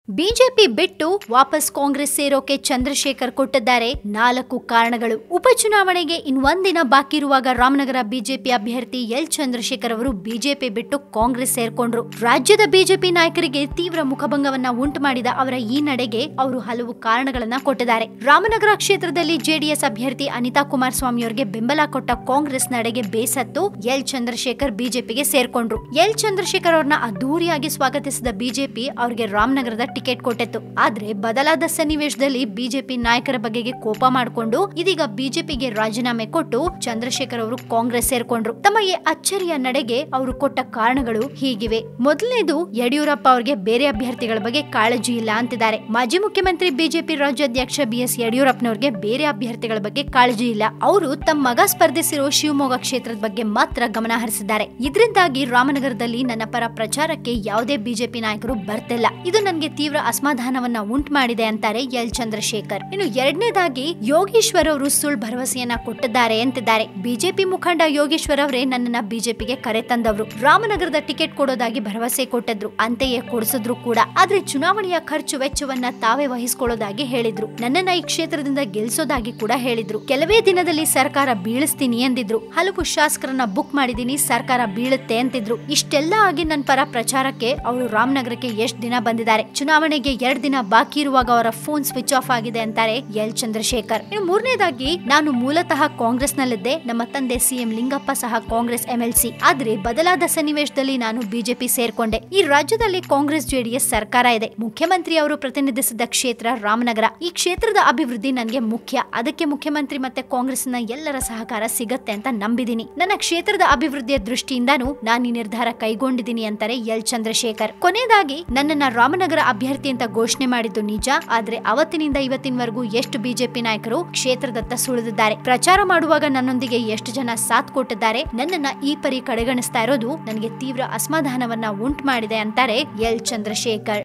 BJP ಬಿಟ್ಟು ವಾಪಸ್ ಕಾಂಗ್ರೆಸ್ ಸೇರೋಕೆ ಚಂದ್ರಶೇಖರ್ ಕೊಟ್ಟಿದ್ದಾರೆ ನಾಲ್ಕು ಕಾರಣಗಳು ಉಪಚುನಾವಣೆಗೆ ಇನ್ನೊಂದಿನ ಬಾಕಿ ಇರುವಾಗ ರಾಮನಗರ ಬಿಜೆಪಿ ಅಭ್ಯರ್ಥಿ ಎಲ್ ಚಂದ್ರಶೇಖರ್ ಅವರು ಬಿಜೆಪಿ ಬಿಟ್ಟು ಕಾಂಗ್ರೆಸ್ ಸೇರ್ಕೊಂಡ್ರು ರಾಜ್ಯದ ಬಿಜೆಪಿ ನಾಯಕರಿಗೆ ತೀವ್ರ ಮುಖಭಂಗವನ್ನ ಉಂಟು ಮಾಡಿದ ಅವರ ಈ ನಡೆಗೆ ಅವರು ಹಲವು ಕಾರಣಗಳನ್ನ ಕೊಟ್ಟಿದ್ದಾರೆ ರಾಮನಗರ ಕ್ಷೇತ್ರದಲ್ಲಿ ಜೆಡಿಎಸ್ ಅಭ್ಯರ್ಥಿ ಅನಿತಾ ಕುಮಾರಸ್ವಾಮಿ ಅವರಿಗೆ ಬೆಂಬಲ ಕೊಟ್ಟ ಕಾಂಗ್ರೆಸ್ ನಡೆಗೆ ಬೇಸತ್ತು ಎಲ್ ಚಂದ್ರಶೇಖರ್ ಬಿಜೆಪಿಗೆ ಸೇರ್ಕೊಂಡ್ರು ಎಲ್ ಚಂದ್ರಶೇಖರ್ ಅವ್ರನ್ನ ಅದ್ದೂರಿಯಾಗಿ ಸ್ವಾಗತಿಸಿದ ಬಿಜೆಪಿ ಅವರಿಗೆ ರಾಮನಗರದ ಟಿಕೆಟ್ ಕೊಟ್ಟಿತ್ತು ಆದ್ರೆ ಬದಲಾದ ಸನ್ನಿವೇಶದಲ್ಲಿ ಬಿಜೆಪಿ ನಾಯಕರ ಬಗೆಗೆ ಕೋಪ ಮಾಡಿಕೊಂಡು ಇದೀಗ ಬಿಜೆಪಿಗೆ ರಾಜೀನಾಮೆ ಕೊಟ್ಟು ಚಂದ್ರಶೇಖರ್ ಅವರು ಕಾಂಗ್ರೆಸ್ ಸೇರ್ಕೊಂಡ್ರು ತಮ್ಮ ಈ ಅಚ್ಚರಿಯ ನಡೆಗೆ ಅವರು ಕೊಟ್ಟ ಕಾರಣಗಳು ಹೀಗಿವೆ ಮೊದಲನೇದು ಯಡಿಯೂರಪ್ಪ ಅವರಿಗೆ ಬೇರೆ ಅಭ್ಯರ್ಥಿಗಳ ಬಗ್ಗೆ ಕಾಳಜಿ ಇಲ್ಲ ಅಂತಿದ್ದಾರೆ ಮಾಜಿ ಮುಖ್ಯಮಂತ್ರಿ ಬಿಜೆಪಿ ರಾಜ್ಯಾಧ್ಯಕ್ಷ ಬಿ ಎಸ್ ಯಡಿಯೂರಪ್ಪನವರಿಗೆ ಬೇರೆ ಅಭ್ಯರ್ಥಿಗಳ ಬಗ್ಗೆ ಕಾಳಜಿ ಇಲ್ಲ ಅವರು ತಮ್ಮ ಮಗ ಸ್ಪರ್ಧಿಸಿರೋ ಶಿವಮೊಗ್ಗ ಕ್ಷೇತ್ರದ ಬಗ್ಗೆ ಮಾತ್ರ ಗಮನ ಹರಿಸಿದ್ದಾರೆ ಇದರಿಂದಾಗಿ ರಾಮನಗರದಲ್ಲಿ ನನ್ನ ಪರ ಪ್ರಚಾರಕ್ಕೆ ಯಾವುದೇ ಬಿಜೆಪಿ ನಾಯಕರು ಬರ್ತಿಲ್ಲ ಇದು ನನಗೆ ತೀವ್ರ ಅಸಮಾಧಾನವನ್ನ ಉಂಟು ಮಾಡಿದೆ ಅಂತಾರೆ ಎಲ್ ಚಂದ್ರಶೇಖರ್ ಇನ್ನು ಎರಡನೇದಾಗಿ ಯೋಗೇಶ್ವರ್ ಅವರು ಸುಳ್ಳು ಭರವಸೆಯನ್ನ ಕೊಟ್ಟಿದ್ದಾರೆ ಅಂತಿದ್ದಾರೆ ಬಿಜೆಪಿ ಮುಖಂಡ ಯೋಗೇಶ್ವರ್ ಅವರೇ ನನ್ನನ್ನ ಬಿಜೆಪಿಗೆ ಕರೆ ತಂದವರು ರಾಮನಗರದ ಟಿಕೆಟ್ ಕೊಡೋದಾಗಿ ಭರವಸೆ ಕೊಟ್ಟಿದ್ರು ಅಂತೆಯೇ ಕೊಡಿಸಿದ್ರು ಕೂಡ ಆದ್ರೆ ಚುನಾವಣೆಯ ಖರ್ಚು ವೆಚ್ಚವನ್ನ ತಾವೇ ವಹಿಸಿಕೊಳ್ಳೋದಾಗಿ ಹೇಳಿದ್ರು ನನ್ನನ್ನ ಈ ಕ್ಷೇತ್ರದಿಂದ ಗೆಲ್ಸೋದಾಗಿ ಕೂಡ ಹೇಳಿದ್ರು ಕೆಲವೇ ದಿನದಲ್ಲಿ ಸರ್ಕಾರ ಬೀಳಿಸ್ತೀನಿ ಎಂದಿದ್ರು ಹಲವು ಶಾಸಕರನ್ನ ಬುಕ್ ಮಾಡಿದೀನಿ ಸರ್ಕಾರ ಬೀಳುತ್ತೆ ಅಂತಿದ್ರು ಇಷ್ಟೆಲ್ಲ ಆಗಿ ನನ್ನ ಪರ ಪ್ರಚಾರಕ್ಕೆ ಅವರು ರಾಮನಗರಕ್ಕೆ ಎಷ್ಟು ದಿನ ಬಂದಿದ್ದಾರೆ ಚುನಾವಣೆಗೆ ಎರಡ್ ದಿನ ಬಾಕಿ ಇರುವಾಗ ಅವರ ಫೋನ್ ಸ್ವಿಚ್ ಆಫ್ ಆಗಿದೆ ಅಂತಾರೆ ಎಲ್ ಚಂದ್ರಶೇಖರ್ ಇನ್ನು ಮೂರನೇದಾಗಿ ನಾನು ಮೂಲತಃ ಕಾಂಗ್ರೆಸ್ ನಲ್ಲಿದ್ದೆ ನಮ್ಮ ತಂದೆ ಸಿಎಂ ಲಿಂಗಪ್ಪ ಸಹ ಕಾಂಗ್ರೆಸ್ ಎಂಎಲ್ಸಿ ಆದ್ರೆ ಬದಲಾದ ಸನ್ನಿವೇಶದಲ್ಲಿ ನಾನು ಬಿಜೆಪಿ ಸೇರ್ಕೊಂಡೆ ಈ ರಾಜ್ಯದಲ್ಲಿ ಕಾಂಗ್ರೆಸ್ ಜೆಡಿಎಸ್ ಸರ್ಕಾರ ಇದೆ ಮುಖ್ಯಮಂತ್ರಿ ಅವರು ಪ್ರತಿನಿಧಿಸಿದ ಕ್ಷೇತ್ರ ರಾಮನಗರ ಈ ಕ್ಷೇತ್ರದ ಅಭಿವೃದ್ಧಿ ನನಗೆ ಮುಖ್ಯ ಅದಕ್ಕೆ ಮುಖ್ಯಮಂತ್ರಿ ಮತ್ತೆ ಕಾಂಗ್ರೆಸ್ನ ಎಲ್ಲರ ಸಹಕಾರ ಸಿಗತ್ತೆ ಅಂತ ನಂಬಿದೀನಿ ನನ್ನ ಕ್ಷೇತ್ರದ ಅಭಿವೃದ್ಧಿಯ ದೃಷ್ಟಿಯಿಂದಾನು ನಾನು ಈ ನಿರ್ಧಾರ ಕೈಗೊಂಡಿದ್ದೀನಿ ಅಂತಾರೆ ಎಲ್ ಚಂದ್ರಶೇಖರ್ ಕೊನೆಯದಾಗಿ ನನ್ನನ್ನ ರಾಮನಗರ ಅಭ್ಯರ್ಥಿ ಅಂತ ಘೋಷಣೆ ಮಾಡಿದ್ದು ನಿಜ ಆದ್ರೆ ಅವತ್ತಿನಿಂದ ಇವತ್ತಿನವರೆಗೂ ಎಷ್ಟು ಬಿಜೆಪಿ ನಾಯಕರು ಕ್ಷೇತ್ರದತ್ತ ಸುಳಿದಿದ್ದಾರೆ ಪ್ರಚಾರ ಮಾಡುವಾಗ ನನ್ನೊಂದಿಗೆ ಎಷ್ಟು ಜನ ಸಾಥ್ ಕೊಟ್ಟಿದ್ದಾರೆ ನನ್ನನ್ನ ಈ ಪರಿ ಕಡೆಗಣಿಸ್ತಾ ಇರೋದು ನನಗೆ ತೀವ್ರ ಅಸಮಾಧಾನವನ್ನ ಉಂಟು ಮಾಡಿದೆ ಅಂತಾರೆ ಎಲ್ ಚಂದ್ರಶೇಖರ್